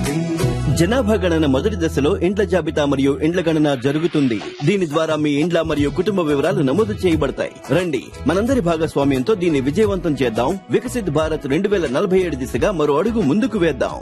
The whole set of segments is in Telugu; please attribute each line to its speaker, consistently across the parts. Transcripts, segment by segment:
Speaker 1: జనాభా గణన మొదటి దశలో ఇండ్ల జాబితా మరియు ఇండ్ల గణన జరుగుతుంది దీని ద్వారా మీ ఇండ్ల మరియు కుటుంబ వివరాలు నమోదు చేయబడతాయి రండి మనందరి భాగస్వామ్యంతో దీన్ని విజయవంతం చేద్దాం వికసిత్ భారత్ రెండు వేల నలభై ఏడు దిశగా మరో అడుగు ముందుకు వేద్దాం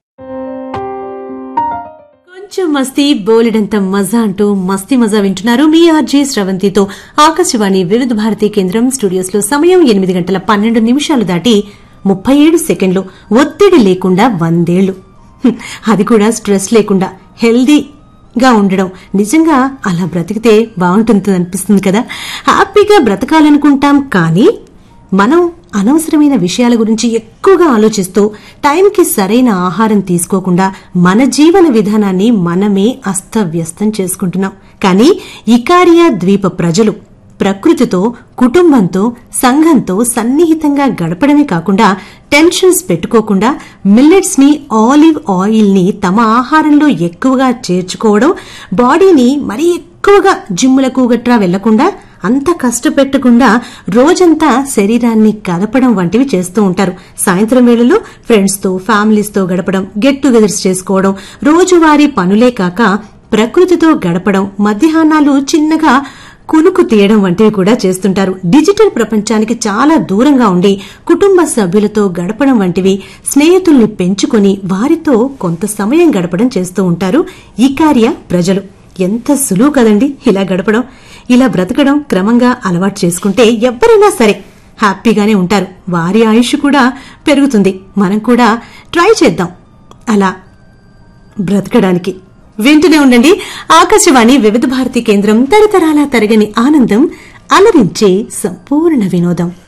Speaker 2: కొంచెం మస్తీ బోలెడంత మజా అంటూ మస్తీ మజా వింటున్నారు మీ ఆర్జే స్రవంతితో ఆకాశవాణి వివిధ భారతి కేంద్రం స్టూడియోస్ లో సమయం ఎనిమిది గంటల పన్నెండు నిమిషాలు దాటి ముప్పై ఏడు సెకండ్లు ఒత్తిడి లేకుండా వందేళ్లు హ్మ్, అది కూడా స్ట్రెస్ లేకుండా హెల్దీగా ఉండడం నిజంగా అలా బ్రతికితే బాగుంటుంది అనిపిస్తుంది కదా హ్యాపీగా బ్రతకాలనుకుంటాం కానీ మనం అనవసరమైన విషయాల గురించి ఎక్కువగా ఆలోచిస్తూ టైంకి సరైన ఆహారం తీసుకోకుండా మన జీవన విధానాన్ని మనమే అస్తవ్యస్తం చేసుకుంటున్నాం కానీ ఇకారియా ద్వీప ప్రజలు ప్రకృతితో కుటుంబంతో సంఘంతో సన్నిహితంగా గడపడమే కాకుండా టెన్షన్స్ పెట్టుకోకుండా మిల్లెట్స్ ని ఆలివ్ ఆయిల్ ని తమ ఆహారంలో ఎక్కువగా చేర్చుకోవడం బాడీని మరీ ఎక్కువగా జిమ్ములకు గట్రా వెళ్లకుండా అంత కష్టపెట్టకుండా రోజంతా శరీరాన్ని కదపడం వంటివి చేస్తూ ఉంటారు సాయంత్రం వేళలో ఫ్రెండ్స్ తో ఫ్యామిలీస్ తో గడపడం గెట్ టుగెదర్స్ చేసుకోవడం రోజువారీ పనులే కాక ప్రకృతితో గడపడం మధ్యాహ్నాలు చిన్నగా కునుకు తీయడం వంటివి కూడా చేస్తుంటారు డిజిటల్ ప్రపంచానికి చాలా దూరంగా ఉండి కుటుంబ సభ్యులతో గడపడం వంటివి స్నేహితుల్ని పెంచుకొని వారితో కొంత సమయం గడపడం చేస్తూ ఉంటారు ఈ కార్య ప్రజలు ఎంత సులువు కదండి ఇలా గడపడం ఇలా బ్రతకడం క్రమంగా అలవాటు చేసుకుంటే ఎవరైనా సరే హ్యాపీగానే ఉంటారు వారి ఆయుష్ కూడా పెరుగుతుంది మనం కూడా ట్రై చేద్దాం అలా బ్రతకడానికి వింటూనే ఉండండి ఆకాశవాణి వివిధ భారతి కేంద్రం తరతరాల తరగని ఆనందం అలరించే సంపూర్ణ వినోదం